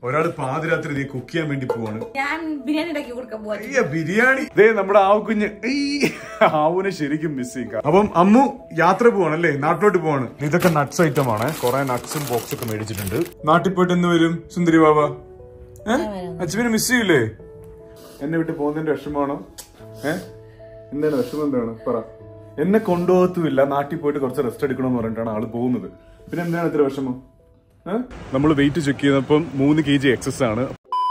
ഒരാൾ പാതിരാത്രി നീ കുക്ക് ചെയ്യാൻ വേണ്ടി പോവാണ് ഞാൻ ബിരിയാണി ഉണ്ടാക്കി കൊടുക്കാൻ പോവാ അയ്യ ബിരിയാണി ദേ നമ്മുടെ ആവു കുഞ്ഞ് ആവുനെ ശരിക്കും മിസ് ചെയ്യും അപ്പം അമ്മു യാത്ര പോവാണല്ലേ നാട്ടിലോട്ട് പോവാണ് ഇതൊക്കെ നട്ട്സ് ഐറ്റം ആണ് കുറെ നട്ട്സും ബോക്സ് ഒക്കെ മേടിച്ചിട്ടുണ്ട് നാട്ടിൽ പോയിട്ട് എന്ന് വരും സുന്ദരി ബാബ ഏഹ് അച്ഛനെ മിസ് ചെയ്യില്ലേ എന്നെ വിട്ട് പോകുന്നതിന്റെ വിഷമമാണോ ഏഹ് എന്താണ് വിഷമം എന്താണ് പറ എന്നെ കൊണ്ടുപോകത്തുമില്ല നാട്ടിൽ പോയിട്ട് കുറച്ച് റെസ്റ്റ് എടുക്കണമെന്ന് പറഞ്ഞിട്ടാണ് ആള് പോകുന്നത് പിന്നെ എന്താണ് ഇത്ര വിഷമം നമ്മൾ വെയിറ്റ് ചെക്ക് ചെയ്തപ്പം മൂന്ന് കെ ജി എക്സസ് ആണ്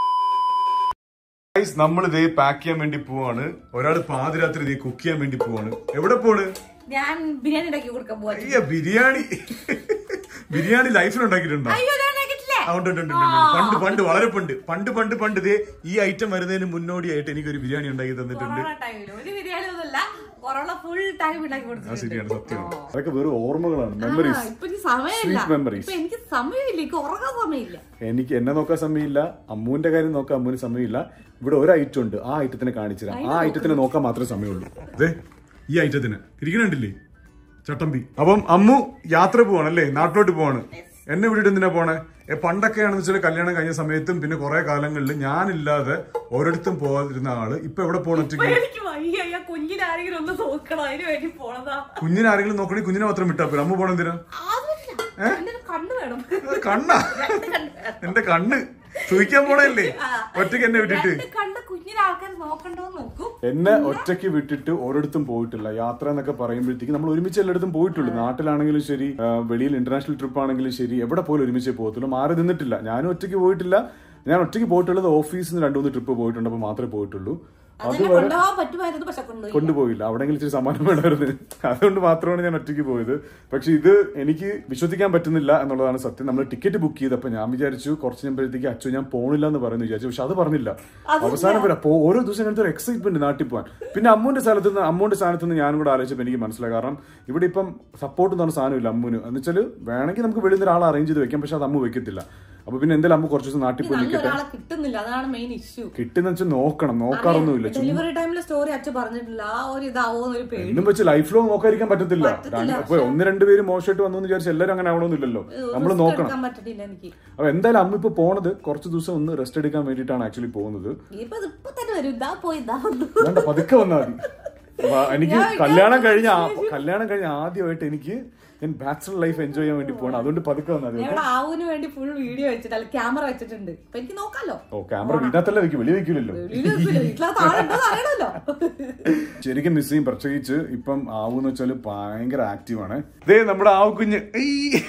നമ്മൾ ഇതേ പാക്ക് ചെയ്യാൻ വേണ്ടി പോവാണ് ഒരാൾ പാതിരാത്രി ഇതേ കുക്ക് ചെയ്യാൻ വേണ്ടി പോവാണ് എവിടെ പോണ് ഞാൻ ബിരിയാണി ഉണ്ടാക്കി കൊടുക്കാൻ പോവാ അയ്യ ബിരിയാണി ബിരിയാണി ലൈഫിൽ ഉണ്ടാക്കിയിട്ടുണ്ടോ അയ്യോ ഞാൻ ഉണ്ടാക്കിയിട്ടില്ല ആ, ഉണ്ട്, ഉണ്ട്, ഉണ്ട്, ഉണ്ട്, ഉണ്ട്. പണ്ട് പണ്ട് വളരെ പണ്ട് പണ്ട് പണ്ട് പണ്ട് ഇതേ ഈ ഐറ്റം വരുന്നതിന് മുന്നോടിയായിട്ട് എനിക്കൊരു ബിരിയാണി ഉണ്ടാക്കി തന്നിട്ടുണ്ട് കൊറോണ ടൈമില് ഒരു ബിരിയാണി ഒന്നുമല്ല കൊറോണ ഫുൾ ടൈം ഉണ്ടാക്കി ആ കൊടുത്തിട്ടുണ്ട് ശരിയാണ് സത്യമാണ് അതൊക്കെ വെറും ഓർമ്മകളാണ് ആ, മെമ്മറീസ് ഇപ്പൊ എനിക്ക് സമയമില്ല Sweet memories. ഇപ്പൊ എനിക്ക് സമയമില്ല എനിക്ക് ഉറങ്ങാൻ സമയമില്ല എനിക്ക് എന്നെ നോക്കാൻ സമയമില്ല അമ്മുവിന്റെ കാര്യം നോക്കാൻ അമ്മുവിന് സമയമില്ല ഇവിടെ ഒരു ഐറ്റം ഉണ്ട് ആ ഐറ്റത്തിനെ കാണിച്ചു തരാം ആ ഐറ്റത്തിനെ നോക്കാൻ മാത്രമേ സമയമുള്ളൂ അതെ ഈ ഐറ്റത്തിന് ഇരിക്കണുണ്ടില്ലേ ചട്ടമ്പി അപ്പം അമ്മു യാത്ര പോവാണല്ലേ നാട്ടിലോട്ട് പോവാണ് എന്നെ വിട്ടിട്ട് എന്തിനാ പോണേ ഏ, പണ്ടൊക്കെയാണെന്ന് വെച്ചാൽ കല്യാണം കഴിഞ്ഞ സമയത്തും പിന്നെ കുറെ കാലങ്ങളിൽ ഞാനില്ലാതെ ഒരിടത്തും പോകാതിരുന്ന ആള് ഇപ്പൊ എവിടെ പോകണം ഇപ്പൊ ഒറ്റയ്ക്ക് എനിക്ക് വയ്യ അയ്യ കുഞ്ഞിനെ ആരെങ്കിലും ഒന്ന് നോക്കണം അതിന് വേണ്ടി പോണതാ കുഞ്ഞിനെ ആരെങ്കിലും നോക്കണേ കുഞ്ഞിനെ മാത്രം വിട്ടാ പോലും അമ്മ പോണം എന്തിനാ അതല്ല എന്റെ ഒരു കണ്ണ് വേണം അത് കണ്ണാ എന്റെ കണ്ണ് സൂഹിക്കാൻ പോണല്ലേ ഒറ്റയ്ക്ക് എന്നെ വിട്ടിട്ട് രണ്ട് കണ്ട കുഞ്ഞിനെ ആൾക്കാർ നോക്കണ്ടോന്ന് നോക്കും എന്നെ ഒറ്റയ്ക്ക് വിട്ടിട്ട് ഒരിടത്തും പോയിട്ടില്ല യാത്ര എന്നൊക്കെ പറയുമ്പോഴത്തേക്ക് നമ്മൾ ഒരുമിച്ച് എല്ലായിടത്തും പോയിട്ടുള്ളൂ നാട്ടിലാണെങ്കിലും ശരി ആ, വെളിയിൽ ഇന്റർനാഷണൽ ട്രിപ്പ് ആണെങ്കിലും ശരി എവിടെ പോലും ഒരുമിച്ച് പോകത്തുള്ളൂ മാറി നിന്നിട്ടില്ല ഞാനും ഒറ്റയ്ക്ക് പോയിട്ടില്ല ഞാൻ ഒറ്റയ്ക്ക് പോയിട്ടുള്ളത് ഓഫീസിൽ നിന്ന് രണ്ടു മൂന്ന് ട്രിപ്പ് പോയിട്ടുണ്ട് അപ്പോൾ മാത്രമേ പോയിട്ടുള്ളൂ അതെന്നെ കൊണ്ടുപോകാൻ പറ്റുമായിരുന്നു പക്ഷെ കൊണ്ടുപോയി കൊണ്ടുപോയില്ല അവിടെങ്കിലും ഇച്ചിരി സമ്മാനം വേണമായിരുന്നു അതുകൊണ്ട് മാത്രമാണ് ഞാൻ ഒറ്റയ്ക്ക് പോയത് പക്ഷെ ഇത് എനിക്ക് വിശ്വസിക്കാൻ പറ്റുന്നില്ല എന്നുള്ളതാണ് സത്യം നമ്മൾ ടിക്കറ്റ് ബുക്ക് ചെയ്തപ്പോൾ ഞാൻ വിചാരിച്ചു കുറച്ച് കഴിയുമ്പോഴത്തേക്ക് അച്ഛൻ ഞാൻ പോണില്ല എന്ന് പറയുന്നു വിചാരിച്ചു പക്ഷെ അത് പറഞ്ഞില്ല അവസാനം വരെ പോ- ഓരോ ദിവസം അങ്ങനത്തെ ഒരു എക്സൈറ്റ്മെന്റ് നാട്ടിൽ പോകാൻ പിന്നെ അമ്മൂന്റെ സ്ഥലത്ത് നിന്ന് അമ്മൂന്റെ സ്ഥാനത്ത് നിന്ന് ഞാനും കൂടെ ആലോചിച്ചപ്പോൾ എനിക്ക് മനസ്സിലായി കാരണം ഇവിടെ ഇപ്പം സപ്പോർട്ട് എന്ന് പറഞ്ഞ സാധനമില്ല അമ്മൂന് എന്ന് വെച്ചാൽ വേണമെങ്കിൽ നമുക്ക് വെളിയിൽ നിന്ന് ഒരാളെ അറേഞ്ച് ചെയ്ത് വെക്കാം പക്ഷെ അത് അമ്മ വെക്കത്തില്ല അപ്പൊ പിന്നെ എന്തായാലും അമ്മ കുറച്ച് ദിവസം നാട്ടിൽ പോയി നിൽക്കട്ടെ നല്ലൊരാളെ കിട്ടുന്നില്ല അതാണ് മെയിൻ ഇഷ്യൂ കിട്ടുന്ന വെച്ചാൽ നോക്കണം നോക്കാറൊന്നുമില്ല ഡെലിവറി ടൈമിലെ സ്റ്റോറി അച്ഛൻ പറഞ്ഞിട്ടില്ല ആ ഒരു ഇതാവോ എന്നൊരു പേടി എന്നും വെച്ച് ലൈഫ് ലോങ് നോക്കാതിരിക്കാൻ പറ്റത്തില്ല പറ്റത്തില്ല, രണ്ട്- അപ്പൊ ഒന്ന് രണ്ട് പേര് മോശമായിട്ട് വന്നു വിചാരിച്ച് എല്ലാവരും അങ്ങനെ ആവണമെന്നില്ലല്ലോ നമ്മൾ risk നോക്കണം എടുക്കാൻ പറ്റത്തില്ല എനിക്ക് അപ്പൊ എന്തായാലും അമ്മ ഇപ്പൊ പോണത് കുറച്ച് ദിവസം ഒന്ന് റെസ്റ്റ് എടുക്കാൻ വേണ്ടിയിട്ടാണ് ആക്ച്വലി പോകുന്നത് ഇപ്പൊ ഇത് ഇപ്പൊ തന്നെ വരും ഇതാ പോയി ഇതാ വന്നു വേണ്ട പതുക്കെ വന്നാൽ മതി അപ്പൊ എനിക്ക് ഞാൻ കല്യാണം കഴിഞ്ഞ ആ- കല്യാണം കഴിഞ്ഞ ആദ്യമായിട്ട് എനിക്ക് ഞാൻ ബാച്ചലർ ലൈഫ് എൻജോയ് ചെയ്യാൻ വേണ്ടി പോകണം അതുകൊണ്ട് പതുക്കെ വന്നാൽ മതി ഞാൻ ഇവിടെ ആവുന് വേണ്ടി ഫുൾ വീഡിയോ വെച്ചിട്ട് അല്ല ക്യാമറ വെച്ചിട്ടുണ്ട് ഇപ്പൊ എനിക്ക് നോക്കാലോ ഓ ക്യാമറ വീട്ടിനകത്തല്ല വെക്കും വെളി വെക്കില്ലല്ലോ വീഡിയോ വീട്ടിലകത്ത് ആളുണ്ടോ അറിയണല്ലോ ശരിക്കും മിസ് ചെയ്യും പ്രത്യേകിച്ച് ഇപ്പം ആവൂന്ന് വെച്ചാൽ ഭയങ്കര ആക്റ്റീവ് ആണ് ഇതേ നമ്മുടെ ആവു കുഞ്ഞ് ഈ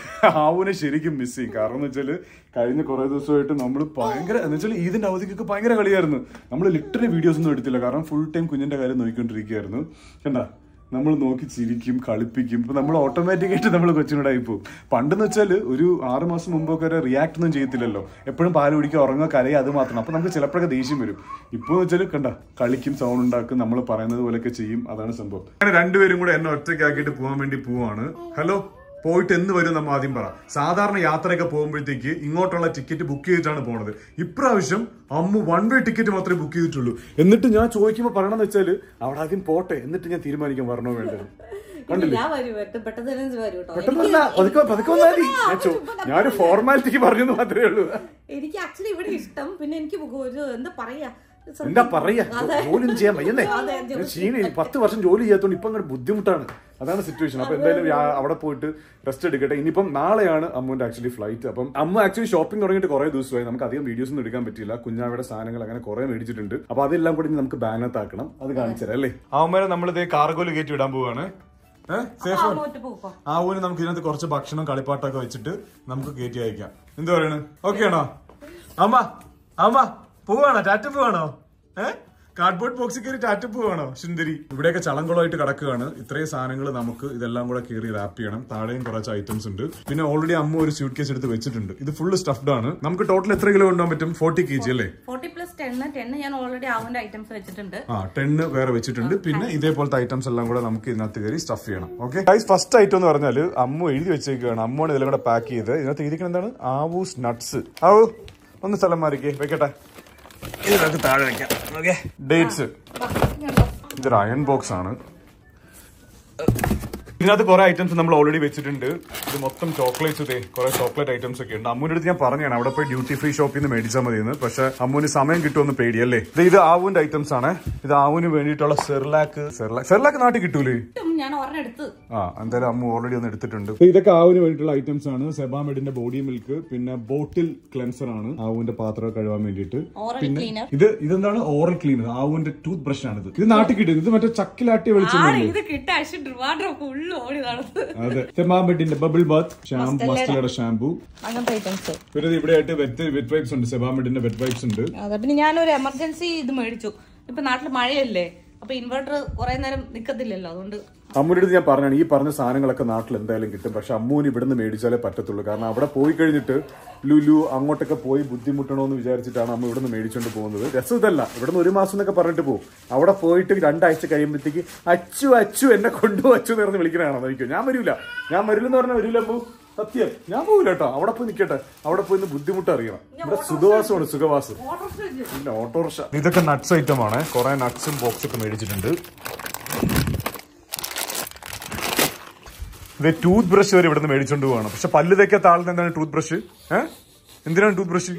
ആവുനെ ശരിക്കും മിസ് ചെയ്യും കാരണം എന്ന് വെച്ചാല് കഴിഞ്ഞ കുറെ ദിവസമായിട്ട് നമ്മൾ ഭയങ്കര എന്ന് വെച്ചാൽ ഇതിന്റെ അവധിക്കൊക്കെ ഭയങ്കര കളിയായിരുന്നു നമ്മൾ ലിറ്ററലി വീഡിയോസ് ഒന്നും എടുത്തില്ല കാരണം ഫുൾ ടൈം കുഞ്ഞിന്റെ കാര്യം നോക്കിക്കൊണ്ടിരിക്കുകയായിരുന്നു കണ്ടാ നമ്മൾ നോക്കി ചിരിക്കും കളിപ്പിക്കും ഇപ്പൊ നമ്മൾ ഓട്ടോമാറ്റിക് ആയിട്ട് നമ്മൾ കൊച്ചിനോടായി പോകും പണ്ടെന്ന് വെച്ചാൽ ഒരു ആറ് മാസം മുമ്പൊക്കെ ഒരു റിയാക്ട് ഒന്നും ചെയ്യത്തില്ലല്ലോ എപ്പോഴും പാല് കുടിക്കുക ഉറങ്ങുക കരയുക അത് മാത്രം അപ്പൊ നമുക്ക് ചിലപ്പോഴൊക്കെ ദേഷ്യം വരും ഇപ്പൊ വെച്ചാൽ കണ്ട കളിക്കും സൗണ്ട് ഉണ്ടാക്കും നമ്മൾ പറയുന്നത് പോലെയൊക്കെ ചെയ്യും അതാണ് സംഭവം അങ്ങനെ രണ്ടുപേരും കൂടെ എന്നെ ഒറ്റയ്ക്കാക്കിയിട്ട് പോകാൻ വേണ്ടി പോവാണ് ഹലോ പോയിട്ട് എന്ന് വരും നമ്മൾ ആദ്യം പറ സാധാരണ യാത്രയൊക്കെ പോകുമ്പോഴത്തേക്ക് ഇങ്ങോട്ടുള്ള ടിക്കറ്റ് ബുക്ക് ചെയ്തിട്ടാണ് പോണത് ഇപ്രാവശ്യം അമ്മു വൺ വേ ടിക്കറ്റ് മാത്രമേ ബുക്ക് ചെയ്തിട്ടുള്ളൂ എന്നിട്ട് ഞാൻ ചോദിക്കുമ്പോൾ പറയണമെന്ന് വെച്ചാല് അവിടെ ആദ്യം പോട്ടെ എന്നിട്ട് ഞാൻ തീരുമാനിക്കാൻ വരണോ വേണ്ടത് കണ്ടില്ലേ ഞാൻ വരും പെട്ടെന്ന് പെട്ടെന്ന് തന്നെ വരും കേട്ടോ പെട്ടെന്നല്ല പതുക്കെ പതുക്കെ വന്നാൽ മതി ഞാൻ ചോ- ഞാനൊരു ഫോർമാലിറ്റിക്ക് പറഞ്ഞെന്ന് മാത്രമേ ഉള്ളൂ എനിക്ക് ആക്ച്വലി ഇവിടെ ഇഷ്ടം പിന്നെ എനിക്ക് ഒരു എന്താ പറയാ എന്താ പറയാ ജോലി ഒന്നും ചെയ്യാൻ വയ്യന്നേ അതെ, ഞാൻ ക്ഷീണി പത്ത് വർഷം ജോലി ചെയ്യാത്തോണ്ട് ഇപ്പൊ അങ്ങോട്ട് ബുദ്ധിമുട്ടാണ് അതാണ് സിറ്റുവേഷൻ അപ്പൊ എന്തായാലും ഞാൻ അവിടെ പോയിട്ട് റെസ്റ്റ് എടുക്കട്ടെ ഇനിയിപ്പം നാളെയാണ് അമ്മുവിന്റെ ആക്ച്വലി ഫ്ലൈറ്റ് അപ്പം അമ്മ ആക്ച്വലി ഷോപ്പിംഗ് തുടങ്ങിയിട്ട് കുറെ ദിവസമായി നമുക്ക് അധികം വീഡിയോസ് ഒന്നും എടുക്കാൻ പറ്റില്ല കുഞ്ഞാവിടെ സാധനങ്ങൾ അങ്ങനെ കുറെ മേടിച്ചിട്ടുണ്ട് അപ്പൊ അതെല്ലാം കൂടി ഇനി നമുക്ക് ബാനകത്ത് ആക്കണം അത് കാണിച്ചു തരാം അല്ലേ അവന്മാരെ നമ്മൾ ഇതേ കാർഗോയിൽ കയറ്റി വിടാൻ പോവാണ് സേഫ് അങ്ങോട്ട് പോക്കോ ആ ഊന് നമുക്ക് ഇതിനകത്ത് കുറച്ച് ഭക്ഷണം കളിപ്പാട്ടൊക്കെ വെച്ചിട്ട് നമുക്ക് കയറ്റി അയക്കാം എന്ത് പറയണ് ഓക്കെ ആണോ അമ്മ അമ്മ പോവാണോ ടാറ്റ പോവാണോ ഏഹ് കാർഡ്ബോർഡ് ബോക്സിൽ കയറി ടാറ്റ പോവാണോ സുന്ദരി ഇവിടെയൊക്കെ ചളങ്കുളമായിട്ട് കിടക്കുകയാണ് ഇത്രയും സാധനങ്ങൾ നമുക്ക് ഇതെല്ലാം കൂടെ കയറി റാപ്പ് ചെയ്യണം താഴെയും കുറച്ച് ഐറ്റംസ് ഉണ്ട് പിന്നെ ഓൾറെഡി അമ്മ ഒരു സ്യൂട്ട് കേസ് എടുത്ത് വെച്ചിട്ടുണ്ട് ഇത് ഫുള്ള് സ്റ്റഫ്ഡ് ആണ് നമുക്ക് ടോട്ടൽ എത്ര കിലോ കൊണ്ടുപോകാൻ പറ്റും ഫോർട്ടി കെ ജി അല്ലേ ഫോർട്ടി പ്ലസ് ടെന്ന് ടെന്ന് ഞാൻ ഓൾറെഡി ആവുന്ന ഐറ്റംസ് വെച്ചിട്ടുണ്ട് ആ ടെന്ന് വേറെ വെച്ചിട്ടുണ്ട് പിന്നെ ഇതേപോലത്തെ ഐറ്റംസ് എല്ലാം കൂടെ നമുക്ക് ഇതിനകത്ത് കയറി സ്റ്റഫ് ചെയ്യണം ഓക്കെ ഗൈസ് ഫസ്റ്റ് ഐറ്റം എന്ന് പറഞ്ഞാൽ അമ്മു എഴുതി വെച്ചേക്കുകയാണ് അമ്മുവാണ് ഇതിലും കൂടെ പാക്ക് ചെയ്ത് ഇതിനകത്ത് എഴുതിക്കുന്നത് എന്താണ് ആവൂസ് നട്ട്സ് ആവു ഒന്ന് സ്ഥലം മാറിക്കേ വെക്കട്ടെ ഇതിനകത്ത് താഴെ വെക്കാം ഓക്കെ ഡേറ്റ്സ് ഇതൊരു അയൺ ബോക്സ് ആണ് ഇതിനകത്ത് കുറെ ഐറ്റംസ് നമ്മൾ ഓൾറെഡി വെച്ചിട്ടുണ്ട് ഇത് മൊത്തം ചോക്ലേറ്റ്സ് ഇതേ കുറെ ചോക്ലേറ്റ് ഐറ്റംസ് ഒക്കെ ഉണ്ട് അമ്മൂന്റെ അടുത്ത് ഞാൻ പറഞ്ഞാണ് അവിടെ പോയി ഡ്യൂട്ടി ഫ്രീ ഷോപ്പിൽ നിന്ന് മേടിച്ചാൽ മതി എന്ന് പക്ഷെ അമ്മൂന് സമയം കിട്ടുമെന്ന് പേടിയല്ലേ ഇത് ഇത് ആവുന്റെ ഐറ്റംസ് ആണ് ഇത് ആവുന് വേണ്ടിയിട്ടുള്ള സെർലാക്ക് സെർലാക്ക് സെർലാക്ക് നാട്ടിൽ കിട്ടൂലേ ഇട്ടും ഞാൻ ഒരെണ്ണം എടുത്ത് ആ എന്തായാലും അമ്മ ഓൾറെഡി ഒന്ന് എടുത്തിട്ടുണ്ട് ഇതൊക്കെ ആവിന് വേണ്ടിയിട്ടുള്ള ഐറ്റംസ് ആണ് സെബാമെഡിന്റെ ബോഡി മിൽക്ക് പിന്നെ ബോട്ടിൽ ക്ലെൻസർ ആണ് ആവുവിന്റെ പാത്രം കഴുകാൻ വേണ്ടിയിട്ട് ഓറൽ ക്ലീനർ ഇത് ഇതെന്താണ് ഓറൽ ക്ലീനർ ആവുവിന്റെ ടൂത്ത് ബ്രഷ് ആണ് ഇത് ഇത് നാട്ടിൽ കിട്ടും ഇത് മറ്റേ ചക്കിലാട്ടി ആണ് വെളിച്ചെണ്ണ ഇത് കിട്ടാൻ ട്രിവാൻഡ്രം ഫുള്ള് ഓടി നടന്നത് അതെ സെബാമെഡിന്റെ ബബിൾ ബാത്ത് ഷാമ്പു മസ്റ്റലയുടെ ഷാമ്പു അങ്ങനത്തെ ഐറ്റംസ് പിന്നെ ഇത് ഇവിടെ ആയിട്ട് വെറ്റ് വെറ്റ് വൈപ്സ് ഉണ്ട് സെബാമെഡിന്റെ വെറ്റ് വൈപ്സ് ഉണ്ട് അതെ പിന്നെ ഞാനൊരു എമർജൻസി ഇത് മേടിച്ചു ഇപ്പൊ നാട്ടിൽ മഴയല്ലേ അപ്പൊ ഇൻവെർട്ടർ കുറെ നേരം നിക്കത്തില്ലല്ലോ അതുകൊണ്ട് അമ്മൂടെ അടുത്ത് ഞാൻ പറഞ്ഞാണ് ഈ പറഞ്ഞ സാധനങ്ങളൊക്കെ നാട്ടിൽ എന്തായാലും കിട്ടും പക്ഷെ അമ്മൂന് ഇവിടുന്ന് മേടിച്ചാലേ പറ്റത്തുള്ളൂ കാരണം അവിടെ പോയി കഴിഞ്ഞിട്ട് ലുലു അങ്ങോട്ടൊക്കെ പോയി ബുദ്ധിമുട്ടണമെന്ന് വിചാരിച്ചിട്ടാണ് അമ്മ ഇവിടുന്ന് മേടിച്ചോണ്ട് പോകുന്നത് രസം ഇതല്ല ഇവിടുന്ന് ഒരു മാസം എന്നൊക്കെ പറഞ്ഞിട്ട് പോകും അവിടെ പോയിട്ട് രണ്ടാഴ്ച കഴിയുമ്പോഴത്തേക്ക് അച്ചു അച്ചു എന്നെ കൊണ്ടു അച്ചു എന്ന് പറഞ്ഞ് വിളിക്കണതാണ് നോക്കിയോ ഞാൻ വരൂല ഞാൻ വരില്ലെന്ന് പറഞ്ഞാൽ വരൂല അമ്മു സത്യം ഞാൻ പോകില്ല കേട്ടോ അവിടെ പോയി നിൽക്കട്ടെ അവിടെ പോയി നിന്ന് ബുദ്ധിമുട്ട് അറിയണം ഇവിടെ സുഖവാസമാണ് സുഖവാസം പിന്നെ ഓട്ടോറിക്ഷ ഇതൊക്കെ നട്ട്സ് ഐറ്റം ആണ് കുറെ നട്ട്സും ബോക്സ് ഒക്കെ മേടിച്ചിട്ടുണ്ട് ഇത് ടൂത്ത് ബ്രഷ് വരെ ഇവിടുന്ന് മേടിച്ചോണ്ട് പോവാണ് പക്ഷെ പല്ല് തേക്കാത്ത ആളിന് എന്താണ് ടൂത്ത് ബ്രഷ് ഏഹ് എന്തിനാണ് ടൂത്ത് ബ്രഷ്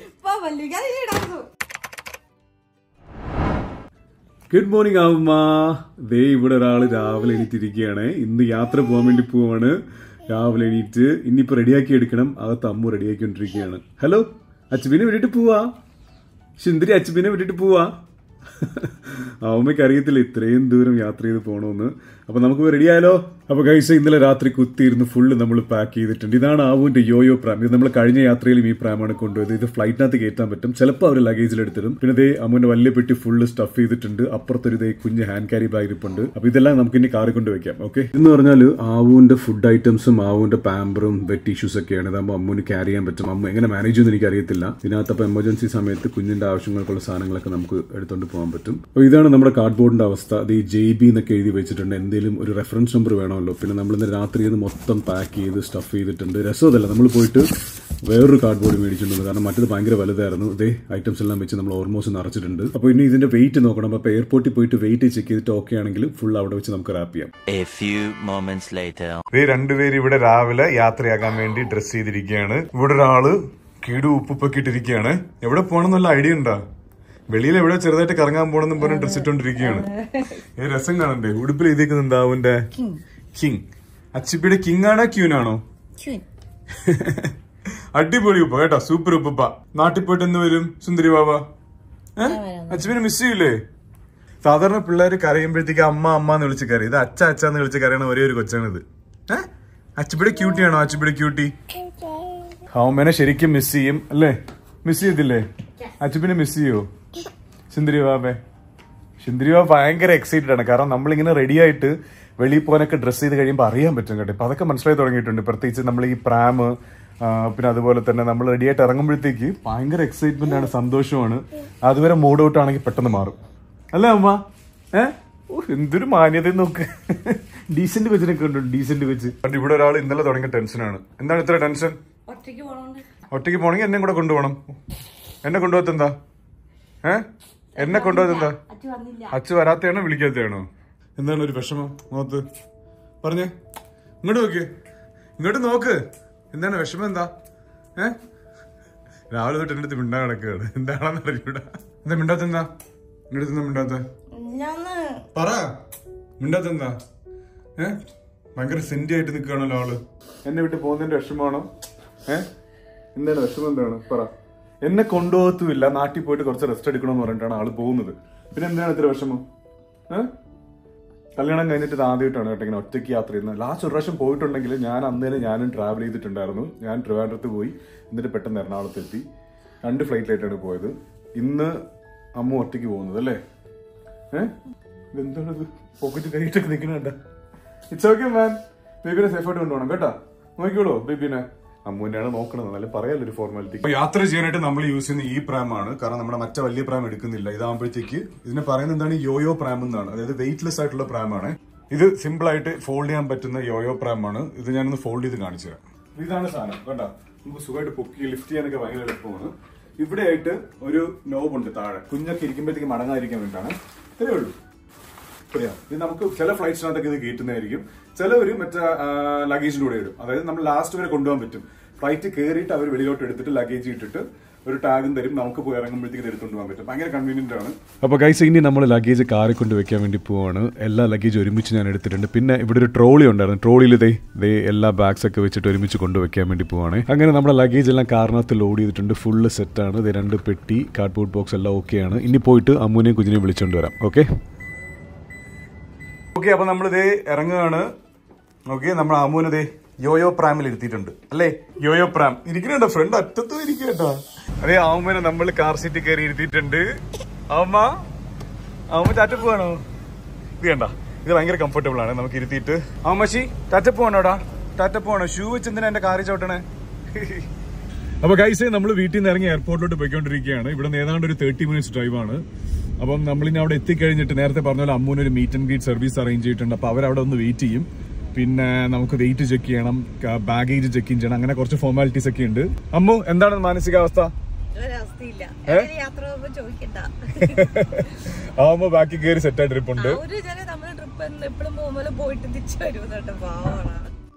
ഗുഡ് മോർണിംഗ് ആവുമ്മ ദേ ഇവിടെ ഒരാള് രാവിലെ എണീറ്റിരിക്കുകയാണ് ഇന്ന് യാത്ര പോകാൻ വേണ്ടി പോവാണ് രാവിലെ എണീറ്റ് ഇനിയിപ്പോ റെഡിയാക്കി എടുക്കണം അകത്ത് അമ്മു റെഡിയാക്കിക്കൊണ്ടിരിക്കുകയാണ് ഹലോ അച്ചുബിനെ വിട്ടിട്ട് പോവാ സുന്ദരി അച്ചുബിനെ വിട്ടിട്ട് പോവാ അമ്മയ്ക്ക് അറിയത്തില്ല ഇത്രയും ദൂരം യാത്ര ചെയ്ത് പോകണമെന്ന് അപ്പൊ നമുക്ക് റെഡി ആയാലോ അപ്പൊ കൈസ ഇന്നലെ രാത്രി കുത്തിയിരുന്ന് ഫുള്ള് നമ്മൾ പാക്ക് ചെയ്തിട്ടുണ്ട് ഇതാണ് ആവുവിന്റെ യോയോ പ്രാം ഇത് നമ്മൾ കഴിഞ്ഞ യാത്രയിലും ഈ പ്രാമാണ് കൊണ്ടുപോയത് ഇത് ഫ്ലൈറ്റിനകത്ത് കയറ്റാൻ പറ്റും ചിലപ്പോൾ അവർ ലഗേജിൽ എടുത്തിടും പിന്നെ ദേ അമ്മുവിന്റെ വലിയ പെട്ടി ഫുള്ള് സ്റ്റഫ് ചെയ്തിട്ടുണ്ട് അപ്പുറത്തൊരു ദേ കുഞ്ഞ് ഹാൻഡ് ക്യാരി ബാഗ് ഇരിപ്പുണ്ട് അപ്പൊ ഇതെല്ലാം നമുക്ക് ഇനി കാറിൽ കൊണ്ട് വെക്കാം ഓക്കെ എന്ന് പറഞ്ഞാൽ ആവുവിന്റെ ഫുഡ് ഐറ്റംസും ആവുവിന്റെ പാമ്പറും വെറ്റ് ടിഷ്യൂസ് ഒക്കെയാണ് ഇതാകുമ്പോൾ അമ്മുവിന് ക്യാരി ചെയ്യാൻ പറ്റും അമ്മ എങ്ങനെ മാനേജ് ചെയ്യുമെന്ന് എനിക്ക് അറിയത്തില്ല ഇതിനകത്ത് അപ്പോൾ എമർജൻസി സമയത്ത് കുഞ്ഞിന്റെ ആവശ്യങ്ങൾക്കുള്ള സാധനങ്ങളൊക്കെ നമുക്ക് എടുത്തുകൊണ്ട് പോകാൻ പറ്റും അപ്പോൾ ഇതാണ് നമ്മുടെ കാർഡ്ബോർഡിന്റെ അവസ്ഥ അത് ഈ ജെ ബി എന്നൊക്കെ എഴുതി വെച്ചിട്ടുണ്ട് എന്തെങ്കിലും ഒരു റെഫറൻസ് നമ്പർ വേണമല്ലോ പിന്നെ നമ്മൾ ഇന്ന് രാത്രി ഇത് മൊത്തം പാക്ക് ചെയ്ത് സ്റ്റഫ് ചെയ്തിട്ടുണ്ട് രസമതല്ല നമ്മൾ പോയിട്ട് വേറൊരു കാർഡ്ബോർഡ് മേടിച്ചിട്ടുണ്ട് കാരണം മറ്റത് ഭയങ്കര വലുതായിരുന്നു ഇതേ ഐറ്റംസ് എല്ലാം വെച്ച് നമ്മൾ ഓൾമോസ്റ്റ് നിറച്ചിട്ടുണ്ട് അപ്പോൾ ഇനി ഇതിന്റെ വെയിറ്റ് നോക്കണം അപ്പോൾ എയർപോർട്ടിൽ പോയിട്ട് വെയിറ്റ് ചെക്ക് ചെയ്തിട്ട് ഓക്കെ ആണെങ്കിൽ ഫുൾ അവിടെ വെച്ച് നമുക്ക് റാപ്പ് ചെയ്യാം A few moments later. ഈ രണ്ടുപേര് ഇവിടെ രാവിലെ യാത്രയാകാൻ വേണ്ടി ഡ്രസ് ചെയ്തിരിക്കുകയാണ് ഇവിടെ ഒരാള് കീടു ഉപ്പൊക്കെ ഇട്ടിരിക്കുകയാണ് എവിടെ പോകണമെന്നുള്ള ഐഡിയ ഉണ്ടോ വെളിയിൽ എവിടെ ചെറുതായിട്ട് കറങ്ങാൻ പോകണമെന്നും പറഞ്ഞ് ഡ്രസ് ഇട്ടോണ്ടിരിക്കുകയാണ് ഏ രസം കാണണ്ടേ ഉടുപ്പിൽ എഴുതിക്കുന്നത് അവന്റെ കിങ് അച്ചിപ്പിയുടെ കിങ് ആണോ ക്യൂനാണോ അടിപൊളി ഉപ്പ കേട്ടോ സൂപ്പർ ഉപ്പ നാട്ടിൽ പോയിട്ട് എന്ന് വരും സുന്ദരി ബാബ അച്ഛനെ മിസ് ചെയ്യൂലേ സാധാരണ പിള്ളേര് കരയുമ്പോഴത്തേക്ക് അമ്മ അമ്മ എന്ന് വിളിച്ച് കരയും ഇത് അച്ഛ അച്ഛ എന്ന് വിളിച്ച് കരയണ ഒരേ ഒരു കൊച്ചാണിത് ഏഹ് അച്ചുപിടെ ക്യൂട്ടിയാണോ അച്ചുപിടെ ക്യൂട്ടി ഹൗമനെ ശരിക്കും മിസ് ചെയ്യും അല്ലേ മിസ് ചെയ്തില്ലേ അച്ചുപിനെ മിസ് ചെയ്യോ സുന്ദരി ബാബേ സുന്ദരി ബാബ ഭയങ്കര എക്സൈറ്റഡ് ആണ് കാരണം നമ്മളിങ്ങനെ റെഡി ആയിട്ട് വെളിയിൽ പോകാനൊക്കെ ഡ്രസ്സ് ചെയ്ത് കഴിയുമ്പോൾ അറിയാൻ പറ്റും കേട്ടോ ഇപ്പൊ അതൊക്കെ മനസ്സിലായി തുടങ്ങിയിട്ടുണ്ട് പ്രത്യേകിച്ച് നമ്മൾ ഈ പ്രാം പിന്നെ അതുപോലെ തന്നെ നമ്മൾ റെഡി ആയിട്ട് ഇറങ്ങുമ്പോഴത്തേക്ക് ഭയങ്കര എക്സൈറ്റ്മെന്റ് ആണ് സന്തോഷമാണ് അതുവരെ മൂഡ് ഔട്ട് ആണെങ്കിൽ പെട്ടെന്ന് മാറും അല്ലേ അമ്മ ഏ ഓ, എന്തൊരു മാന്യത നോക്ക് ഡീസന്റ് വെച്ചിനൊക്കെ ഉണ്ട് ഡീസന്റ് വെച്ച് പണ്ട് ഇവിടെ ഒരാൾ ഇന്നലെ തുടങ്ങിയ ടെൻഷനാണ് എന്താണ് ഇത്ര ടെൻഷൻ ഒറ്റയ്ക്ക് പോണോണ്ട് ഒറ്റയ്ക്ക് പോണെങ്കിൽ എന്നെ കൂടെ കൊണ്ടുപോകണം എന്നെ കൊണ്ടുപോകത്തെന്താ ഏ എന്നെ കൊണ്ടുപോകത്തെന്താ അച്ഛൻ വന്നില്ല അച്ഛൻ വരാത്തയാണോ വിളിക്കാത്തയാണോ എന്താണ് ഒരു വിഷമം മുഖത്ത് പറഞ്ഞേ ഇങ്ങോട്ട് നോക്ക് ഇങ്ങോട്ട് നോക്ക് എന്താണ് വിഷമം എന്താ ഏ രാവിലെ തൊട്ട് എന്റെ അടുത്ത് മിണ്ടാ കിടക്കുകയാണ് എന്താണെന്ന് അറിയൂടാ എന്താ മിണ്ടാത്ത എന്താ ഇങ്ങോട്ട് എന്താ മിണ്ടാത്ത ഞാൻ പറ മിണ്ടാത്ത എന്താ ഏ ഭയങ്കര സെന്റി ആയിട്ട് നിൽക്കുകയാണല്ലോ ആള് എന്നെ വിട്ട് പോകുന്നതിന്റെ വിഷമമാണോ ഏ എന്താണ് വിഷമം എന്താണ് പറ എന്നെ കൊണ്ടുപോകത്തുമില്ല നാട്ടിൽ പോയിട്ട് കുറച്ച് റെസ്റ്റ് എടുക്കണമെന്ന് പറഞ്ഞിട്ടാണ് ആള് പോകുന്നത് പിന്നെ എന്താണ് ഇത്ര വിഷമം ഏ കല്യാണം കഴിഞ്ഞിട്ട് ഇത് ആദ്യമായിട്ടാണ് കേട്ടോ ഇങ്ങനെ ഒറ്റയ്ക്ക് യാത്ര ചെയ്യുന്നത് ലാസ്റ്റ് ഒരു പ്രാവശ്യം പോയിട്ടുണ്ടെങ്കിൽ ഞാൻ അന്നേരം ഞാനും ട്രാവൽ ചെയ്തിട്ടുണ്ടായിരുന്നു ഞാൻ ട്രിവാൻഡ്രത്ത് പോയി എന്നിട്ട് പെട്ടെന്ന് എറണാകുളത്ത് എത്തി രണ്ട് ഫ്ലൈറ്റിലായിട്ടാണ് പോയത് ഇന്ന് അമ്മ ഒറ്റയ്ക്ക് പോകുന്നത് അല്ലേ ഏഹ് ഇതെന്താണത് പോക്കറ്റ് കൈയിട്ടൊക്കെ നിൽക്കണണ്ട ഇറ്റ്സ് ഓക്കെ മാൻ ബേബിനെ സേഫായിട്ട് കൊണ്ടുപോകണം കേട്ടാ നോക്കിക്കോളൂ ബേബിനെ അമ്മൂനെയാണ് നോക്കണത് നല്ല പറയാലോ ഒരു ഫോർമാലിറ്റി യാത്ര ചെയ്യാനായിട്ട് നമ്മൾ യൂസ് ചെയ്യുന്ന ഈ പ്രാം ആണ് കാരണം നമ്മുടെ മറ്റേ വലിയ പ്രാം എടുക്കുന്നില്ല ഇതാകുമ്പോഴത്തേക്ക് ഇതിനെ പറയുന്നത് എന്താണ് യോയോ പ്രാം എന്നാണ് അതായത് വെയിറ്റ്ലെസ് ആയിട്ടുള്ള പ്രാം ആണ് ഇത് സിമ്പിൾ ആയിട്ട് ഫോൾഡ് ചെയ്യാൻ പറ്റുന്ന യോയോ പ്രാം ആണ് ഇത് ഞാനൊന്ന് ഫോൾഡ് ചെയ്ത് കാണിച്ചു തരാം ഇതാണ് സാധനം കണ്ട നമുക്ക് സുഖമായിട്ട് പൊക്കി ലിഫ്റ്റ് ചെയ്യാനൊക്കെ ഭയങ്കര എളുപ്പമാണ് ഇവിടെ ആയിട്ട് ഒരു നോബ് ഉണ്ട് താഴെ കുഞ്ഞൊക്കെ ഇരിക്കുമ്പോഴത്തേക്ക് മടങ്ങാതിരിക്കാൻ വേണ്ടിയാണ് ഇത്രേ ഉള്ളൂ Yeah. ഇത് നമുക്ക് ചില ഫ്ലൈറ്റ്സിനകത്തൊക്കെ ഇത് കയറ്റുന്നതായിരിക്കും ചിലവര് മറ്റേ ലഗേജിന്റെ കൂടെ ഇടും അതായത് നമ്മൾ ലാസ്റ്റ് വരെ കൊണ്ടുപോകാൻ പറ്റും ഫ്ലൈറ്റ് കയറിയിട്ട് അവർ വെളിയിലോട്ട് എടുത്തിട്ട് ലഗേജ് ഇട്ടിട്ട് ഒരു ടാഗും തരും നമുക്ക് പോയി ഇറങ്ങുമ്പോഴത്തേക്ക് എടുത്തുകൊണ്ട് പോകാൻ പറ്റും ഭയങ്കര കൺവീനിയന്റ് ആണ് അപ്പോൾ ഗൈസ് ഇനി നമ്മൾ ലഗേജ് കാറിൽ കൊണ്ട് വെക്കാൻ വേണ്ടി പോവാണ് എല്ലാ ലഗേജ് ഒരുമിച്ച് ഞാൻ എടുത്തിട്ടുണ്ട് പിന്നെ ഇവിടെ ഒരു ട്രോളി ഉണ്ടായിരുന്നു ട്രോളിയിൽ ദേ ദേ എല്ലാ ബാഗ്സ് ഒക്കെ വെച്ചിട്ട് ഒരുമിച്ച് കൊണ്ടുവയ്ക്കാൻ വേണ്ടി പോവാണ് അങ്ങനെ നമ്മുടെ ലഗേജ് എല്ലാം കാറിനകത്ത് ലോഡ് ചെയ്തിട്ടുണ്ട് ഫുള്ള് സെറ്റാണ് ഇത് രണ്ട് പെട്ടി കാർഡ്ബോർഡ് ബോക്സ് എല്ലാം ഓക്കെയാണ് ഇനി പോയിട്ട് അമ്മൂനെയും കുഞ്ഞിനെയും വിളിച്ചുകൊണ്ട് വരാം ഓക്കെ ഓക്കെ അപ്പൊ നമ്മളിതേ ഇറങ്ങുകയാണ് ഓക്കെ നമ്മൾ അമ്മൂനതേ യോയോ പ്രാമിൽ ഇരുത്തിയിട്ടുണ്ട് അല്ലേ യോയോ പ്രാം ഇരിക്കുന്നുണ്ടോ ഫ്രണ്ട് അറ്റത്തും ഇരിക്കട്ടോ അതെ ആവുമ്മനെ നമ്മൾ കാർ സീറ്റിൽ കയറി ഇരുത്തിയിട്ടുണ്ട് ആവുമ്മ ആവുമ്മ ടാറ്റ പോവാണോ ഇത് കണ്ട ഇത് ഭയങ്കര കംഫർട്ടബിൾ ആണ് നമുക്ക് ഇരുത്തിയിട്ട് ആവുമ്മച്ചി ടാറ്റ പോവാണോടാ ടാറ്റ പോവാണോ ഷൂ വെച്ച് എന്തിനാ എന്റെ കാറി ചവിട്ടണേ അപ്പൊ ഗൈസ് നമ്മൾ വീട്ടിൽ നിന്ന് ഇറങ്ങി എയർപോർട്ടിലോട്ട് പോയിക്കൊണ്ടിരിക്കുകയാണ് ഇവിടെ നിന്ന് ഏതാണ്ട് ഒരു തേർട്ടി മിനിറ്റ്സ് ഡ്രൈവ് ആണ് അപ്പം നമ്മളിനി അവിടെ എത്തിക്കഴിഞ്ഞിട്ട് നേരത്തെ പറഞ്ഞ പോലെ അമ്മൂന് ഒരു meet and greet service arrange ചെയ്തിട്ടുണ്ട് അപ്പൊ അവരവിടെ ഒന്ന് വെയിറ്റ് ചെയ്യും പിന്നെ നമുക്ക് വെയിറ്റ് ചെക്ക് ചെയ്യണം ബാഗേജ് ചെക്ക് ചെയ്യണം അങ്ങനെ കുറച്ച് ഫോർമാലിറ്റീസ് ഒക്കെ ഉണ്ട് അമ്മു എന്താണ് മാനസികാവസ്ഥ ഒരവസ്ഥയില്ല ഏ? യാത്ര പോകുമ്പോ ചോദിക്കണ്ട ആവുമ്പോ ബാക്കി കയറി സെറ്റ് ആയിട്ട് ഇരിപ്പുണ്ട് ഒരു ജന നമ്മള് ട്രിപ്പ് എപ്പോഴും പോകുമ്പോൾ പോയിട്ട് തിരിച്ചു വരുന്നുണ്ട് പാവമാണ്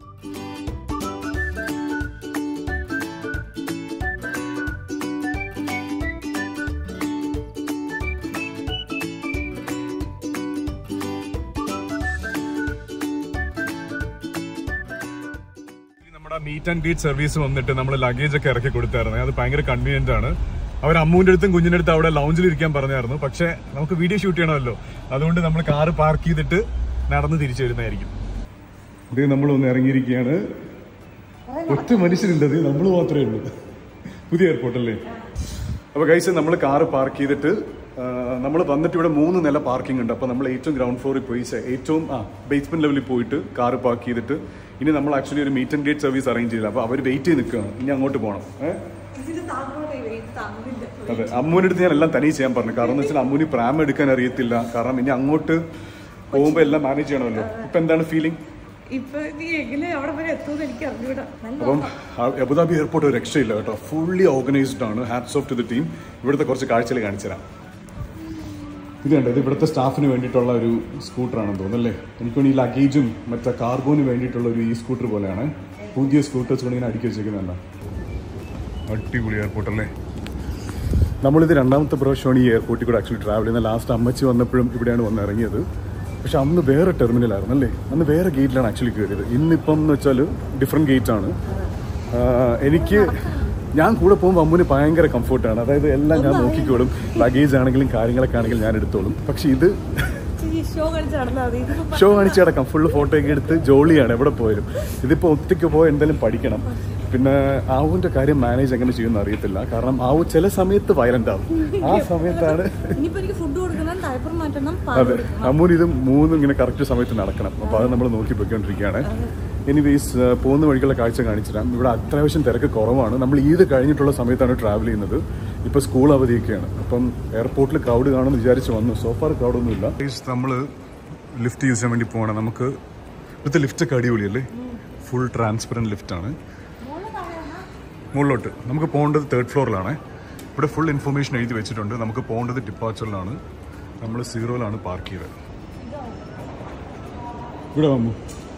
നമ്മുടെ മീറ്റ് ആൻഡ് ഗീറ്റ് സർവീസ് വന്നിട്ട് നമ്മൾ ലഗേജ് ഒക്കെ ഇറക്കി കൊടുത്തായിരുന്നു അത് ഭയങ്കര കൺവീനിയന്റ് ആണ് അവർ അമ്മൂന്റെ അടുത്തും കുഞ്ഞിന്റെ അടുത്തും അവിടെ ലൗഞ്ചിൽ ഇരിക്കാൻ പറഞ്ഞായിരുന്നു പക്ഷെ നമുക്ക് വീഡിയോ ഷൂട്ട് ചെയ്യണമല്ലോ അതുകൊണ്ട് നമ്മൾ കാറ് പാർക്ക് ചെയ്തിട്ട് നടന്ന് തിരിച്ചു വരുന്നതായിരിക്കും ഇത് നമ്മൾ ഒന്ന് ഇറങ്ങിയിരിക്കുകയാണ് ഒറ്റ മനുഷ്യരുണ്ട് അത് നമ്മൾ മാത്രമേ ഉള്ളൂ പുതിയ എയർപോർട്ട് അല്ലേ അപ്പൊ ഗൈസ് നമ്മൾ കാറ് പാർക്ക് ചെയ്തിട്ട് നമ്മൾ വന്നിട്ട് ഇവിടെ മൂന്ന് നില പാർക്കിംഗ് ഉണ്ട് അപ്പൊ നമ്മൾ ഏറ്റവും ഗ്രൗണ്ട് ഫ്ലോറിൽ പോയി സെ- ഏറ്റവും ആ ബേസ്മെന്റ് ലെവലിൽ പോയിട്ട് കാറ് പാർക്ക് ചെയ്തിട്ട് ഇനി നമ്മൾ ആക്ച്വലി ഒരു meet and greet service arrange ചെയ്തില്ല അപ്പൊ അവർ വെയിറ്റ് ചെയ്ത് നിൽക്കുകയാണ് ഇനി അങ്ങോട്ട് പോകണം ഏഹ് ഇതിന് താങ്ങൂലേ ഇത് താങ്ങില്ല അതെ അമ്മൂൻ്റെ അടുത്ത് ഞാൻ എല്ലാം തനിയെ ചെയ്യാൻ പറഞ്ഞു കാരണം എന്ന് വെച്ചാൽ അമ്മൂന് പ്രാം എടുക്കാൻ അറിയത്തില്ല കാരണം ഇനി അങ്ങോട്ട് പോകുമ്പോൾ എല്ലാം മാനേജ് ചെയ്യണമല്ലോ ഇപ്പൊ എന്താണ് ഫീലിംഗ് ഇപ്പൊ നീ എങ്ങനെ അവിടെ വരെ എത്തുമെന്ന് എനിക്ക് അറിഞ്ഞൂടാ നല്ല അപ്പം ആ അബുദാബി എയർപോർട്ട് ഒരു രക്ഷയില്ല കേട്ടോ ഫുള്ളി ഓർഗനൈസ്ഡ് ആണ് hats off to the team ഇവിടുത്തെ കുറച്ച് കാഴ്ചകൾ കാണിച്ചു തരാം ഇത് കണ്ടോ ഇത് ഇവിടുത്തെ സ്റ്റാഫിന് വേണ്ടിയിട്ടുള്ള ഒരു സ്കൂട്ടറാണെന്ന് തോന്നുന്നു അല്ലേ എനിക്ക് വേണ്ടി ഈ ലഗേജും മറ്റേ കാർഗോന് വേണ്ടിയിട്ടുള്ള ഒരു ഈ സ്കൂട്ടർ പോലെയാണ് പുതിയ സ്കൂട്ടേഴ്സ് കൊണ്ട് ഇങ്ങനെ അടുക്കി വെച്ചേക്കുന്നതല്ല അടിപൊളി എയർപോർട്ട് അല്ലേ നമ്മളിത് രണ്ടാമത്തെ പ്രാവശ്യമാണ് ഈ എയർപോർട്ടിൽ കൂടെ ആക്ച്വലി ട്രാവൽ ചെയ്യുന്നത് ലാസ്റ്റ് അമ്മച്ചി വന്നപ്പോഴും ഇവിടെയാണ് വന്ന് ഇറങ്ങിയത് പക്ഷെ അന്ന് വേറെ ടെർമിനലായിരുന്നു അല്ലേ അന്ന് വേറെ ഗേറ്റിലാണ് ആക്ച്വലി കയറിയത് ഇന്നിപ്പം എന്ന് വെച്ചാൽ ഡിഫറെൻറ്റ് ഗേറ്റ് ആണ് ആഹ് എനിക്ക് ഞാൻ കൂടെ പോകുമ്പോൾ അമ്മുന് ഭയങ്കര കംഫർട്ടാണ് അതായത് എല്ലാം ഞാൻ നോക്കിക്കോളും ലഗേജ് ആണെങ്കിലും കാര്യങ്ങളൊക്കെ ആണെങ്കിലും ഞാൻ എടുത്തോളും പക്ഷെ ഇത് ഷോ കളിച്ച് നടന്നാൽ മതി ഇതിപ്പോ ഷോ കാണിച്ച് കിടക്കാം ഫുള്ള് ഫോട്ടോ ഒക്കെ എടുത്ത് ജോളിയാണ് എവിടെ പോയാലും ഇതിപ്പോൾ ഒറ്റയ്ക്ക് പോയി എന്തായാലും പഠിക്കണം പിന്നെ ആവുവിന്റെ കാര്യം മാനേജ് എങ്ങനെ ചെയ്യുമെന്ന് അറിയത്തില്ല കാരണം ആവു ചില സമയത്ത് വയലന്റ് ആവും ആ സമയത്താണ് ഇനിയിപ്പോ എനിക്ക് ഫുഡ് കൊടുക്കണം ഡയപ്പർ മാറ്റണം അതെ അമ്മൂന് ഇത് മൂന്നും ഇങ്ങനെ കറക്റ്റ് സമയത്ത് നടക്കണം അപ്പൊ അത് നമ്മൾ നോക്കി പോയിക്കൊണ്ടിരിക്കുകയാണ് എനിവേസ് പോകുന്ന വഴിക്കുള്ള കാഴ്ച കാണിച്ചുതരാം ഇവിടെ അത്യാവശ്യം തിരക്ക് കുറവാണ് നമ്മൾ ഈദ് കഴിഞ്ഞിട്ടുള്ള സമയത്താണ് ട്രാവൽ ചെയ്യുന്നത് ഇപ്പൊ സ്കൂൾ അവധിയൊക്കെയാണ് അപ്പം എയർപോർട്ടിൽ ക്രൗഡ് കാണുമെന്ന് വിചാരിച്ച് വന്നു സോഫാർ ക്രൗഡൊന്നുമില്ല നമ്മൾ ലിഫ്റ്റ് യൂസ് ചെയ്യാൻ വേണ്ടി പോകണം നമുക്ക് ഇവിടുത്തെ ലിഫ്റ്റ് ഒക്കെ അടിപൊളിയല്ലേ ഫുൾ ട്രാൻസ്പെറൻറ്റ് ലിഫ്റ്റാണ് മുകളിലോട്ട് നമുക്ക് പോകേണ്ടത് തേർഡ് ഫ്ലോറിലാണ് ഇവിടെ ഫുൾ ഇൻഫർമേഷൻ എഴുതി വെച്ചിട്ടുണ്ട് നമുക്ക് പോകേണ്ടത് ഡിപ്പാച്ചറിലാണ് നമ്മൾ സീറോയിലാണ് പാർക്ക് ചെയ്തത് ഇവിടെ വന്നു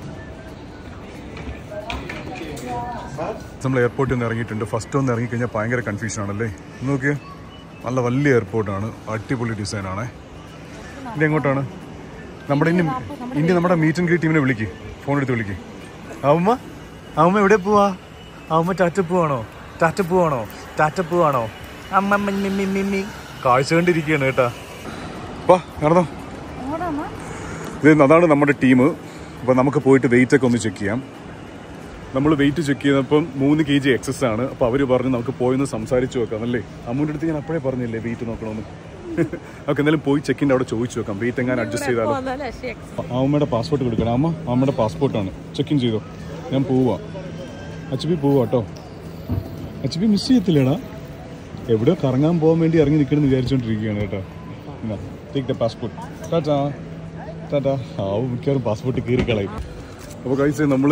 നമ്മൾ എയർപോർട്ടിൽ നിന്ന് ഇറങ്ങിയിട്ടുണ്ട് ഫസ്റ്റ് ഒന്ന് ഇറങ്ങിക്കഴിഞ്ഞാൽ ഭയങ്കര കൺഫ്യൂഷൻ ആണല്ലേ നോക്കിയേ നല്ല വലിയ എയർപോർട്ടാണ് അടിപൊളി ഡിസൈനാണ് ഇനി എങ്ങോട്ടാണ് നമ്മുടെ ഇനി ഇനി നമ്മുടെ മീറ്റ് ആൻഡ് ഗ്രീറ്റ് ടീമിനെ വിളിക്ക് ഫോൺ എടുത്ത് വിളിക്ക് ആവുമ്മ ആവുമ്മ എവിടെ പോവാ ആവുമ്മ ടാറ്റ പോവാണോ ടാറ്റ പോവാണോ ടാറ്റ പോവാണോ അമ്മ മിമ്മി മിമ്മി മിമ്മി. കാഴ്ച കണ്ടിരിക്കുകയാണ് കേട്ടാ വാ നടന്നോ ഇത് അതാണ് നമ്മുടെ ടീം അപ്പോൾ നമുക്ക് പോയിട്ട് വെയിറ്റ് ഒക്കെ ഒന്ന് ചെക്ക് ചെയ്യാം നമ്മൾ വെയിറ്റ് ചെക്ക് ചെയ്തപ്പം മൂന്ന് കെ ജി എക്സസ് ആണ് അപ്പോൾ അവർ പറഞ്ഞു നമുക്ക് പോയി ഒന്ന് സംസാരിച്ച് നോക്കാം അല്ലേ അമ്മൂൻ്റെ അടുത്ത് ഞാൻ അപ്പോഴേ പറഞ്ഞില്ലേ വെയിറ്റ് നോക്കണമെന്ന് നമുക്ക് എന്തായാലും പോയി ചെക്കിൻ്റെ അവിടെ ചോദിച്ചു നോക്കാം വെയിറ്റ് എങ്ങനെ അഡ്ജസ്റ്റ് ചെയ്താലോ അമ്മയുടെ പാസ്പോർട്ട് കൊടുക്കണം അമ്മ അമ്മയുടെ പാസ്പോർട്ടാണ് ചെക്ക് ഇൻ ചെയ്തോ ഞാൻ പോവാ അച്ചുബി പോവാ കേട്ടോ അച്ചുബി മിസ് ചെയ്യത്തില്ലേടാ എവിടെയോ കറങ്ങാൻ പോകാൻ വേണ്ടി ഇറങ്ങി നിൽക്കണമെന്ന് വിചാരിച്ചുകൊണ്ടിരിക്കുകയാണ് കേട്ടോ take the passport tata tata ആവും മിക്കവാറും പാസ്പോർട്ട് കീറി കളയും അപ്പോൾ കഴിച്ച് നമ്മൾ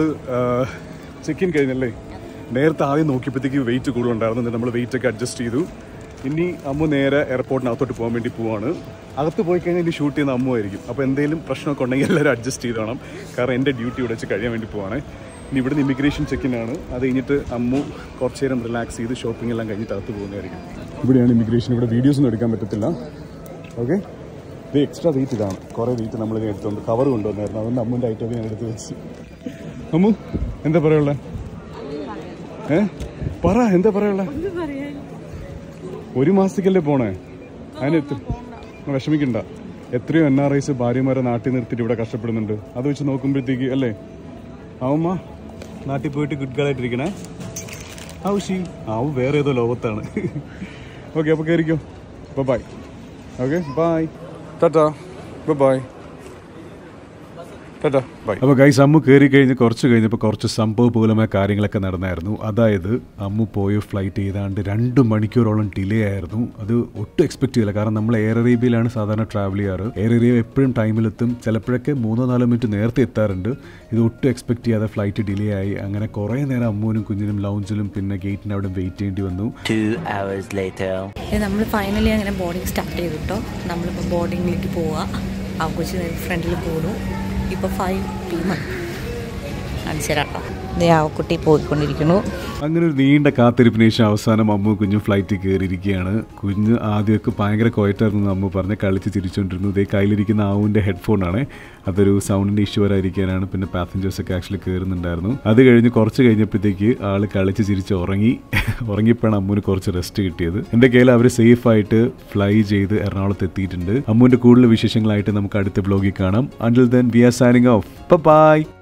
ചെക്ക് ഇൻ കഴിഞ്ഞല്ലേ നേരത്തെ ആദ്യം നോക്കിയപ്പോഴത്തേക്ക് വെയിറ്റ് കൂടുതലുണ്ടായിരുന്നു എന്നിട്ട് നമ്മൾ വെയിറ്റ് ഒക്കെ അഡ്ജസ്റ്റ് ചെയ്തു ഇനി അമ്മു നേരെ എയർപോർട്ടിനകത്തോട്ട് പോകാൻ വേണ്ടി പോവാണ് അകത്ത് പോയി കഴിഞ്ഞാൽ ഇനി ഷൂട്ട് ചെയ്യുന്ന അമ്മു ആയിരിക്കും അപ്പോൾ എന്തെങ്കിലും പ്രശ്നമൊക്കെ ഉണ്ടെങ്കിൽ എല്ലാവരും അഡ്ജസ്റ്റ് ചെയ്ത് വേണം കാരണം എൻ്റെ ഡ്യൂട്ടി ഇവിടെ വെച്ച് കഴിയാൻ വേണ്ടി പോവാണ് ഇനി ഇവിടുന്ന് ഇമിഗ്രേഷൻ ചെക്കിനാണ് അത് കഴിഞ്ഞിട്ട് അമ്മു കുറച്ച് നേരം റിലാക്സ് ചെയ്ത് ഷോപ്പിംഗ് എല്ലാം കഴിഞ്ഞിട്ട് അകത്ത് പോകുന്നതായിരിക്കും ഇവിടെയാണ് ഇമിഗ്രേഷൻ ഇവിടെ വീഡിയോസ് ഒന്നും എടുക്കാൻ പറ്റത്തില്ല ഓക്കെ ഇത് എക്സ്ട്രാ വെയിറ്റ് ഇതാണ് കുറേ വെയിറ്റ് നമ്മൾ ഇതിന് എടുത്തുകൊണ്ട് കവർ കൊണ്ടുവന്നായിരുന്നു അതുകൊണ്ട് അമ്മുൻ്റെ ഐറ്റമൊക്കെ ഞാൻ എടുത്ത് വെച്ച് അമ്മു എന്താ പറയുള്ളേ ഏ പറ എന്താ പറയുള്ളേ ഒരു മാസത്തേക്കല്ലേ പോണേ അതിന് എത്ര വിഷമിക്കണ്ട എത്രയോ എൻ ആർ ഐസ് ഭാര്യമാരെ നാട്ടിൽ നിർത്തിയിട്ട് ഇവിടെ കഷ്ടപ്പെടുന്നുണ്ട് അത് വെച്ച് നോക്കുമ്പോഴത്തേക്ക് അല്ലേ ആവുമ്മ നാട്ടിൽ പോയിട്ട് ഗുഡ് ഗേളായിട്ടിരിക്കണേ ആവുശി ആവും വേറെ ഏതോ ലോകത്താണ് ഓക്കെ അപ്പോൾ കയറിക്കോ bye okay bye tata bye tata bye അപ്പോൾ ഗൈസ് അമ്മു കയറി കഴിഞ്ഞ് കുറച്ച് കഴിഞ്ഞപ്പോൾ കുറച്ച് സംഭവപൂലമായ കാര്യങ്ങളൊക്കെ നടന്നായിരുന്നു അതായത് അമ്മു പോയ ഫ്ലൈറ്റ് ഏതാണ്ട് രണ്ട് മണിക്കൂറോളം ഡിലേ ആയിരുന്നു അത് ഒട്ടും എക്സ്പെക്ട് ചെയ്യില്ല കാരണം നമ്മൾ എയർ അറേബ്യയിലാണ് സാധാരണ ട്രാവൽ ചെയ്യാറ് എയർ അറേബ്യ എപ്പോഴും ടൈമിലെത്തും ചിലപ്പോഴൊക്കെ മൂന്നോ നാലോ മിനിറ്റ് നേരത്തെ എത്താറുണ്ട് ഇത് ഒട്ടും എക്സ്പെക്ട് ചെയ്യാതെ ഫ്ലൈറ്റ് ഡിലേ ആയി അങ്ങനെ കുറേ നേരം അമ്മുവിനും കുഞ്ഞിനും ലൗഞ്ചിലും പിന്നെ ഗേറ്റിന് അവിടെ വെയിറ്റ് ചെയ്യേണ്ടി വന്നു Two hours later. നമ്മൾ ഫൈനലി അങ്ങനെ ബോർഡിങ് സ്റ്റാർട്ട് ചെയ്തു കേട്ടോ നമ്മളിപ്പോൾ ബോർഡിങ്ങിലേക്ക് പോവുക ആ കൊച്ചു ഫ്രണ്ടിൽ പോകുന്നു ഇപ്പോൾ ഫൈവ് പി എം കാണിച്ചു തരാം കേട്ടോ ദേ ആ കുട്ടി പോയിക്കൊണ്ടിരിക്കുന്നു അങ്ങനെ ഒരു നീണ്ട കാത്തിരിപ്പിന് ശേഷം അവസാനം അമ്മു കുഞ്ഞും ഫ്ലൈറ്റിൽ കയറിയിരിക്കുകയാണ് കുഞ്ഞ് ആദ്യമൊക്കെ ഭയങ്കര കോയറ്റായിരുന്നു അമ്മു പറഞ്ഞ് കളിച്ച് ചിരിച്ചുകൊണ്ടിരുന്നു ഇതേ കയ്യിലിരിക്കുന്ന ആവുവിൻ്റെ ഹെഡ്ഫോണാണ് അതൊരു സൗണ്ടിൻ്റെ ഇഷ്യൂ വരാതിരിക്കാനാണ് പിന്നെ പാസഞ്ചേഴ്സ് ഒക്കെ ആക്ച്വലി കയറുന്നുണ്ടായിരുന്നു അത് കഴിഞ്ഞ് കുറച്ച് കഴിഞ്ഞപ്പോഴത്തേക്ക് ആള് കളിച്ച് ചിരിച്ച് ഉറങ്ങി ഉറങ്ങിയപ്പോഴാണ് അമ്മുവിന് കുറച്ച് റെസ്റ്റ് കിട്ടിയത് എൻ്റെ കയ്യിൽ അവർ സേഫ് ആയിട്ട് ഫ്ലൈ ചെയ്ത് എറണാകുളത്ത് എത്തിയിട്ടുണ്ട് അമ്മുവിൻ്റെ കൂടുതൽ വിശേഷങ്ങളായിട്ട് നമുക്ക് അടുത്ത ബ്ലോഗിൽ കാണാം until then we are signing off by